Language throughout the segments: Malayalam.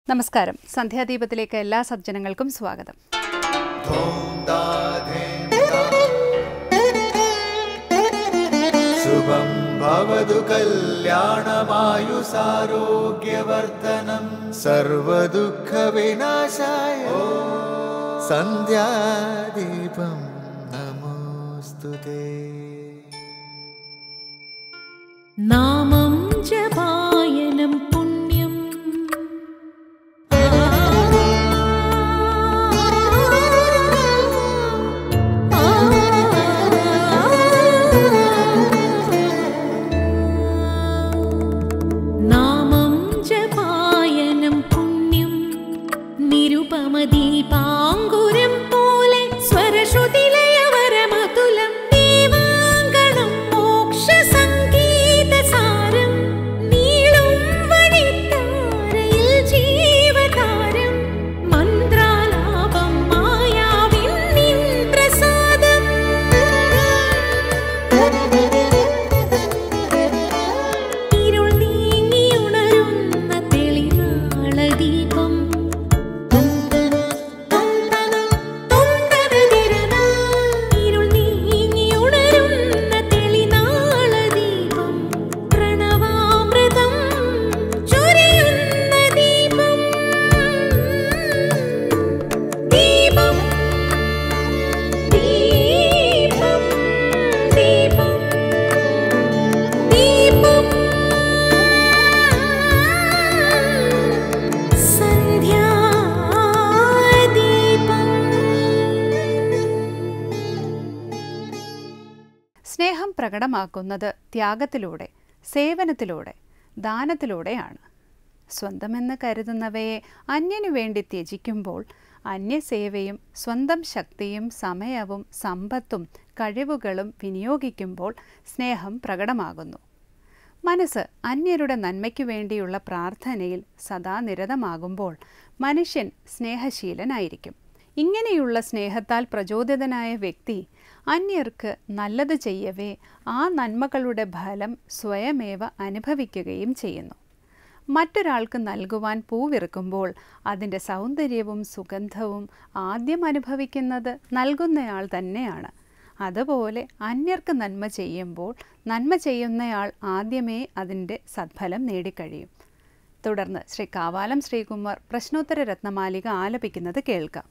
നമസ്കാരം സന്ധ്യാദീപത്തിലേക്ക് എല്ലാ സജ്ജനങ്ങൾക്കും സ്വാഗതം ശുഭം ഭവതു കല്യാണമായുസാരോഗ്യവർദ്ധനം സർവദുഃഖവിനാശായ സന്ധ്യാദീപം നമോസ്തുതേ നാമം ജപായനം പുണ്യം നാമം ജപായനം പുണ്യം നിരുപമദീപാങ്കുരം പോലെ സ്വരശ്രുതിലയവരമതുലം ദീവാങ്കണം മോക്ഷസംഗീതസാരം നീളും വഴിത്താരയിൽ ജീവതാരം മന്ത്രാലാപം മായാവിൻ നിൻ പ്രസാദം ഇരുൾ നീങ്ങിയുണരുന്ന തെളിനാളദീപം ഇരുൾ നീങ്ങിയുണരുന്ന തെളിനാളദീപം പ്രണവാമൃതം ചൊരിയുന്ന ദീപം ദീപം ദീപം ദീപം ദീപം സന്ധ്യാദീപം സ്നേഹം പ്രകടമാക്കുന്നത് ത്യാഗത്തിലൂടെ സേവനത്തിലൂടെ ദാനത്തിലൂടെയാണ് സ്വന്തമെന്ന് കരുതുന്നവയെ അന്യനു വേണ്ടി ത്യജിക്കുമ്പോൾ അന്യസേവയും സ്വന്തം ശക്തിയും സമയവും സമ്പത്തും കഴിവുകളും വിനിയോഗിക്കുമ്പോൾ സ്നേഹം പ്രകടമാകുന്നു മനസ്സ് അന്യരുടെ നന്മയ്ക്കു വേണ്ടിയുള്ള പ്രാർത്ഥനയിൽ സദാ നിരതമാകുമ്പോൾ മനുഷ്യൻ സ്നേഹശീലനായിരിക്കും ഇങ്ങനെയുള്ള സ്നേഹത്താൽ പ്രചോദിതനായ വ്യക്തി അന്യർക്ക് നല്ലത് ചെയ്യവേ ആ നന്മകളുടെ ഫലം സ്വയമേവ അനുഭവിക്കുകയും ചെയ്യുന്നു മറ്റൊരാൾക്ക് നൽകുവാൻ പൂവിറുക്കുമ്പോൾ അതിൻ്റെ സൗന്ദര്യവും സുഗന്ധവും ആദ്യം അനുഭവിക്കുന്നത് നൽകുന്നയാൾ തന്നെയാണ് അതുപോലെ അന്യർക്ക് നന്മ ചെയ്യുമ്പോൾ നന്മ ചെയ്യുന്നയാൾ ആദ്യമേ അതിൻ്റെ സദ്ഫലം നേടിക്കഴിയും തുടർന്ന് ശ്രീ കാവാലം ശ്രീകുമാർ പ്രശ്നോത്തര രത്നമാലിക ആലപിക്കുന്നത് കേൾക്കാം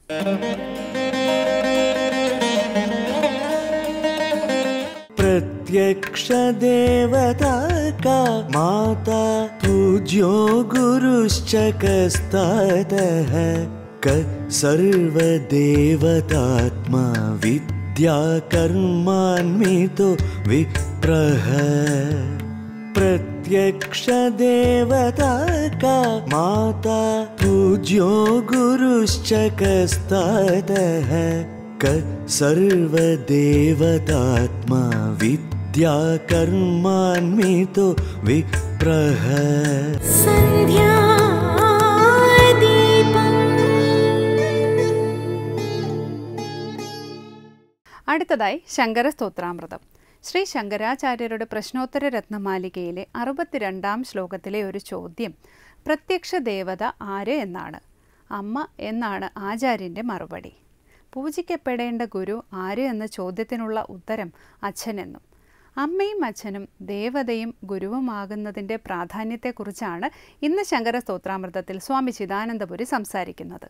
प्रत्यक्ष देवता का माता पूज्यो गुरुश्च कस्तातः क सर्वदेवतात्मा विद्या कर्मान्वितो विप्रः प्रत्यक्ष देवता का माता पूज्यो गुरुश्च कस्तातः क सर्वदेवतात्मा विद्या कर्मान्वितो विप्रः അടുത്തതായി ശങ്കര സ്തോത്രാമൃതം ശ്രീ ശങ്കരാചാര്യരുടെ പ്രശ്നോത്തര രത്നമാലികയിലെ അറുപത്തിരണ്ടാം ശ്ലോകത്തിലെ ഒരു ചോദ്യം പ്രത്യക്ഷ ദേവത ആര് എന്നാണ് അമ്മ എന്നാണ് ആചാര്യൻ്റെ മറുപടി പൂജിക്കപ്പെടേണ്ട ഗുരു ആര് എന്ന ചോദ്യത്തിനുള്ള ഉത്തരം അച്ഛനെന്നും അമ്മയും അച്ഛനും ദേവതയും ഗുരുവുമാകുന്നതിൻ്റെ പ്രാധാന്യത്തെക്കുറിച്ചാണ് ഇന്ന് ശങ്കര സ്തോത്രാമൃതത്തിൽ സ്വാമി ചിദാനന്ദപുരി സംസാരിക്കുന്നത്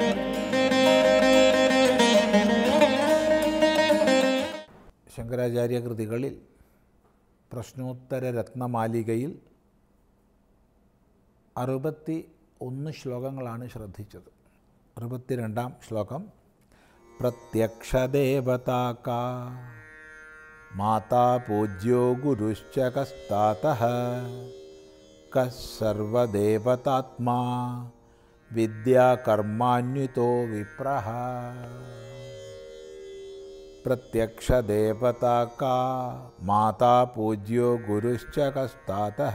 ശങ്കരാചാര്യ കൃതികളിൽ പ്രശ്നോത്തര രത്നമാലികയിൽ അറുപത്തി ഒന്ന് ശ്ലോകങ്ങളാണ് ശ്രദ്ധിച്ചത് അറുപത്തിരണ്ടാം ശ്ലോകം പ്രത്യക്ഷദേവതാക്ക മാതാ പൂജ്യോ ഗുരുശ്ച കസ്താത കർവദേവതാത്മാ വിദ്യാകർമാന്വിതോ വിപ്രഹ प्रत्यक्षदेवता का माता पूज्यो गुरुश्च कस्तातः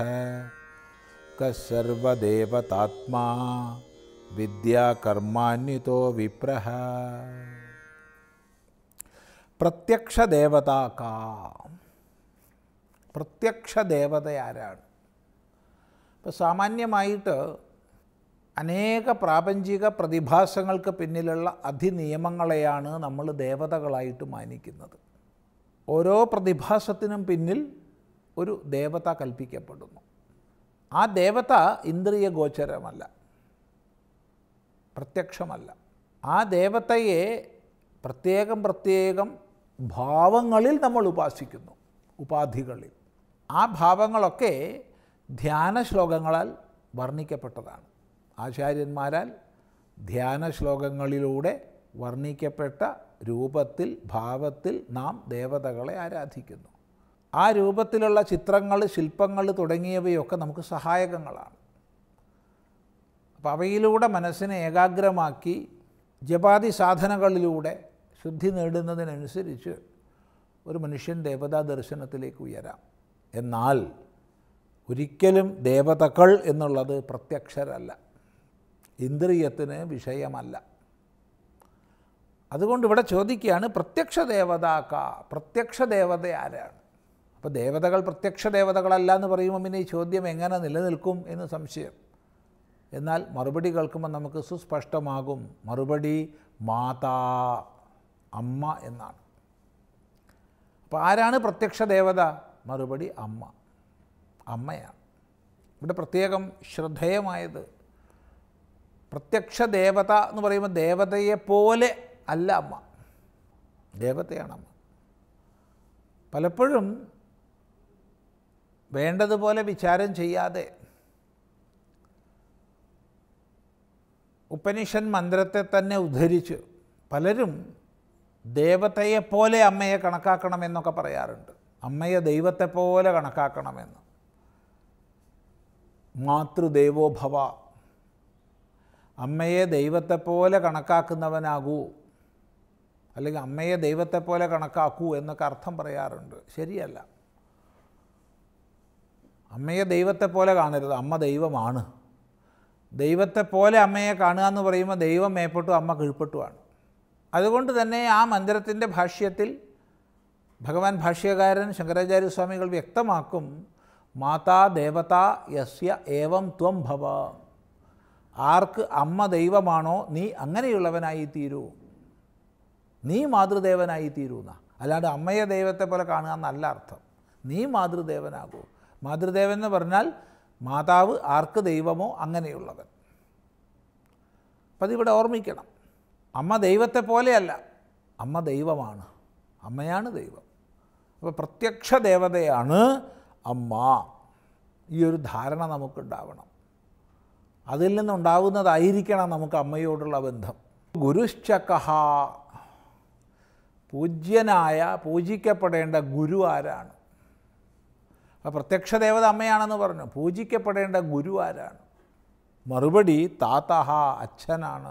कस्सर्वदेवतात्मा विद्याकर्मान्वितो विप्रः പ്രത്യക്ഷ ദേവതാക്ക പ്രത്യക്ഷ ദേവത ആരാണ് ഇപ്പോൾ സാമാന്യമായിട്ട് അനേക പ്രാപഞ്ചിക പ്രതിഭാസങ്ങൾക്ക് പിന്നിലുള്ള അധിനിയമങ്ങളെയാണ് നമ്മൾ ദേവതകളായിട്ട് മാനിക്കുന്നത് ഓരോ പ്രതിഭാസത്തിനും പിന്നിൽ ഒരു ദേവത കൽപ്പിക്കപ്പെടുന്നു ആ ദേവത ഇന്ദ്രിയ ഗോചരമല്ല പ്രത്യക്ഷമല്ല ആ ദേവതയെ പ്രത്യേകം പ്രത്യേകം ഭാവങ്ങളിൽ നമ്മൾ ഉപാസിക്കുന്നു ഉപാധികളിൽ ആ ഭാവങ്ങളൊക്കെ ധ്യാന ശ്ലോകങ്ങളാൽ വർണ്ണിക്കപ്പെട്ടതാണ് ആചാര്യന്മാരാൽ ധ്യാന ശ്ലോകങ്ങളിലൂടെ വർണ്ണിക്കപ്പെട്ട രൂപത്തിൽ ഭാവത്തിൽ നാം ദേവതകളെ ആരാധിക്കുന്നു ആ രൂപത്തിലുള്ള ചിത്രങ്ങൾ ശില്പങ്ങൾ തുടങ്ങിയവയൊക്കെ നമുക്ക് സഹായകങ്ങളാണ് അപ്പോൾ അവയിലൂടെ മനസ്സിനെ ഏകാഗ്രമാക്കി ജപാതി സാധനകളിലൂടെ ശുദ്ധി നേടുന്നതിനനുസരിച്ച് ഒരു മനുഷ്യൻ ദേവതാ ദർശനത്തിലേക്ക് ഉയരാം എന്നാൽ ഒരിക്കലും ദേവതകൾ എന്നുള്ളത് പ്രത്യക്ഷരല്ല ഇന്ദ്രിയത്തിന് വിഷയമല്ല അതുകൊണ്ട് ഇവിടെ ചോദിക്കുകയാണ് പ്രത്യക്ഷ ദേവതാക്ക പ്രത്യക്ഷ ദേവത ആരാണ് അപ്പോൾ ദേവതകൾ പ്രത്യക്ഷ ദേവതകളല്ല എന്ന് പറയുമ്പോൾ പിന്നെ ഈ ചോദ്യം എങ്ങനെ നിലനിൽക്കും എന്ന് സംശയം എന്നാൽ മറുപടി കേൾക്കുമ്പോൾ നമുക്ക് സുസ്പഷ്ടമാകും മറുപടി മാതാ അമ്മ എന്നാണ് അപ്പോൾ ആരാണ് പ്രത്യക്ഷ ദേവത മറുപടി അമ്മ അമ്മയാണ് ഇവിടെ പ്രത്യേകം ശ്രദ്ധേയമായത് പ്രത്യക്ഷ ദേവത എന്ന് പറയുമ്പോൾ ദേവതയെ പോലെ അല്ല അമ്മ ദേവതയാണ് അമ്മ പലപ്പോഴും വേണ്ടതുപോലെ വിചാരം ചെയ്യാതെ ഉപനിഷൻ മന്ത്രത്തെ തന്നെ ഉദ്ധരിച്ച് പലരും ദേവതയെപ്പോലെ അമ്മയെ കണക്കാക്കണമെന്നൊക്കെ പറയാറുണ്ട് അമ്മയെ ദൈവത്തെ പോലെ കണക്കാക്കണമെന്ന് മാതൃദേവോ ഭവ അമ്മയെ ദൈവത്തെപ്പോലെ കണക്കാക്കുന്നവനാകൂ അല്ലെങ്കിൽ അമ്മയെ ദൈവത്തെപ്പോലെ കണക്കാക്കൂ എന്നൊക്കെ അർത്ഥം പറയാറുണ്ട് ശരിയല്ല അമ്മയെ ദൈവത്തെപ്പോലെ കാണരുത് അമ്മ ദൈവമാണ് ദൈവത്തെപ്പോലെ അമ്മയെ കാണുക എന്ന് പറയുമ്പോൾ ദൈവം മേപ്പെട്ടു അമ്മ കീഴ്പ്പെട്ടുമാണ് അതുകൊണ്ട് തന്നെ ആ മന്ദിരത്തിൻ്റെ ഭാഷ്യത്തിൽ ഭഗവാൻ ഭാഷ്യകാരൻ ശങ്കരാചാര്യസ്വാമികൾ വ്യക്തമാക്കും മാതാ ദേവത യസ്യ ഏവം ത്വം ഭവ ആർക്ക് അമ്മ ദൈവമാണോ നീ അങ്ങനെയുള്ളവനായി തീരൂ നീ മാതൃദേവനായി തീരൂന്ന അല്ലാണ്ട് അമ്മയെ ദൈവത്തെ പോലെ കാണുക എന്നല്ല അർത്ഥം നീ മാതൃദേവനാകൂ മാതൃദേവൻ എന്ന് പറഞ്ഞാൽ മാതാവ് ആർക്ക് ദൈവമോ അങ്ങനെയുള്ളവൻ അപ്പം അതിവിടെ ഓർമ്മിക്കണം അമ്മ ദൈവത്തെ പോലെയല്ല അമ്മ ദൈവമാണ് അമ്മയാണ് ദൈവം അപ്പോൾ പ്രത്യക്ഷ ദേവതയാണ് അമ്മ ഈ ഒരു ധാരണ നമുക്കുണ്ടാവണം അതിൽ നിന്നുണ്ടാവുന്നതായിരിക്കണം നമുക്ക് അമ്മയോടുള്ള ബന്ധം ഗുരുശ്ചക്കഹ പൂജ്യനായ പൂജിക്കപ്പെടേണ്ട ഗുരു ആരാണ് അപ്പോൾ പ്രത്യക്ഷ ദേവത അമ്മയാണെന്ന് പറഞ്ഞു പൂജിക്കപ്പെടേണ്ട ഗുരു ആരാണ് മറുപടി താത്തഹ അച്ഛനാണ്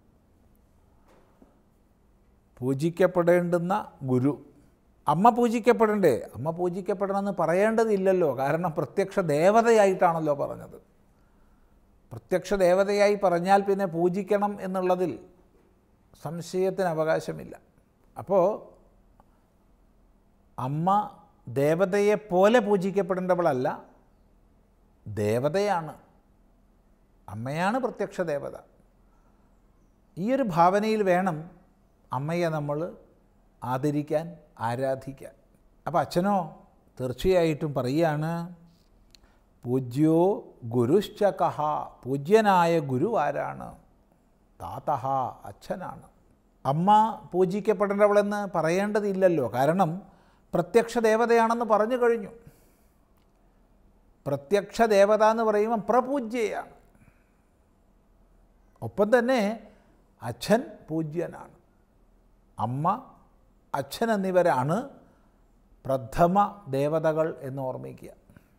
പൂജിക്കപ്പെടേണ്ടുന്ന ഗുരു അമ്മ പൂജിക്കപ്പെടണ്ടേ അമ്മ പൂജിക്കപ്പെടണമെന്ന് പറയേണ്ടതില്ലല്ലോ കാരണം പ്രത്യക്ഷ ദേവതയായിട്ടാണല്ലോ പറഞ്ഞത് പ്രത്യക്ഷ ദേവതയായി പറഞ്ഞാൽ പിന്നെ പൂജിക്കണം എന്നുള്ളതിൽ സംശയത്തിന് അവകാശമില്ല അപ്പോൾ അമ്മ ദേവതയെ പോലെ പൂജിക്കപ്പെടേണ്ടവളല്ല ദേവതയാണ് അമ്മയാണ് പ്രത്യക്ഷ ദേവത ഈ ഒരു ഭാവനയിൽ വേണം അമ്മയെ നമ്മൾ ആദരിക്കാൻ ആരാധിക്കാൻ അപ്പോൾ അച്ഛനോ തീർച്ചയായിട്ടും പറയുകയാണ് പൂജ്യോ ഗുരുശ്ചകഹ പൂജ്യനായ ഗുരു ആരാണ് താതഹ അച്ഛനാണ് അമ്മ പൂജിക്കപ്പെടേണ്ടവളെന്ന് പറയേണ്ടതില്ലല്ലോ കാരണം പ്രത്യക്ഷ ദേവതയാണെന്ന് പറഞ്ഞു കഴിഞ്ഞു പ്രത്യക്ഷ ദേവത എന്ന് പറയുമ്പോൾ പ്രപൂജ്യയാണ് ഒപ്പം തന്നെ അച്ഛൻ പൂജ്യനാണ് അമ്മ അച്ഛൻ എന്നിവരാണ് പ്രഥമ ദേവതകൾ എന്ന് ഓർമ്മിക്കുക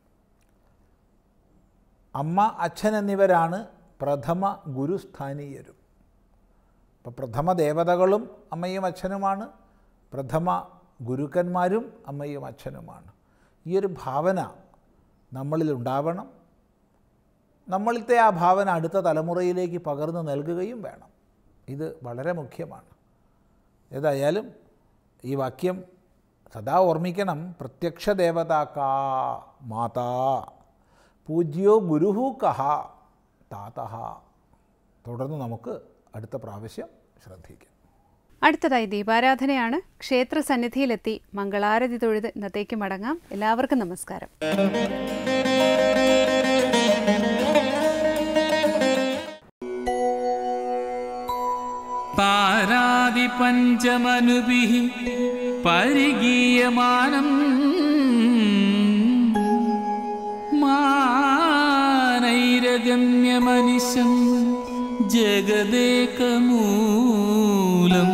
അമ്മ അച്ഛൻ എന്നിവരാണ് പ്രഥമ ഗുരുസ്ഥാനീയരും അപ്പോൾ പ്രഥമ ദേവതകളും അമ്മയും അച്ഛനുമാണ് പ്രഥമ ഗുരുക്കന്മാരും അമ്മയും അച്ഛനുമാണ് ഈ ഒരു ഭാവന നമ്മളിൽ ഉണ്ടാവണം നമ്മളിലത്തെ ആ ഭാവന അടുത്ത തലമുറയിലേക്ക് പകർന്നു നൽകുകയും വേണം ഇത് വളരെ മുഖ്യമാണ് ഏതായാലും ഈ വാക്യം സദാ ഓർമ്മിക്കണം പ്രത്യക്ഷ ദേവതാക്കാ മാതാ പൂജ്യോ ഗുരുഹു കഹ താതഹ തുടർന്ന് നമുക്ക് അടുത്ത പ്രാവശ്യം ശ്രദ്ധിക്കാം അടുത്തതായി ദീപാരാധനയാണ് ക്ഷേത്ര സന്നിധിയിലെത്തി മംഗളാരതി തൊഴുത് ഇന്നത്തേക്ക് മടങ്ങാം എല്ലാവർക്കും നമസ്കാരം താരാദിപഞ്ചമനുഭിः പരിഗീയമാനം മാനൈരഗമ്യമനിശം ജഗദേകമൂലം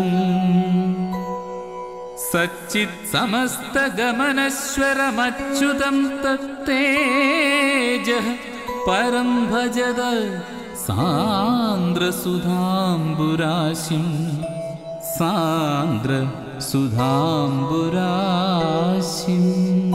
സച്ചിത് സമസ്തഗമനശ്വരമച്യുതം തത്തേജ പരം ഭജത സാന്ദ്രസുധാംബുരാശിം സാന്ദ്രസുധാംബുരാശിം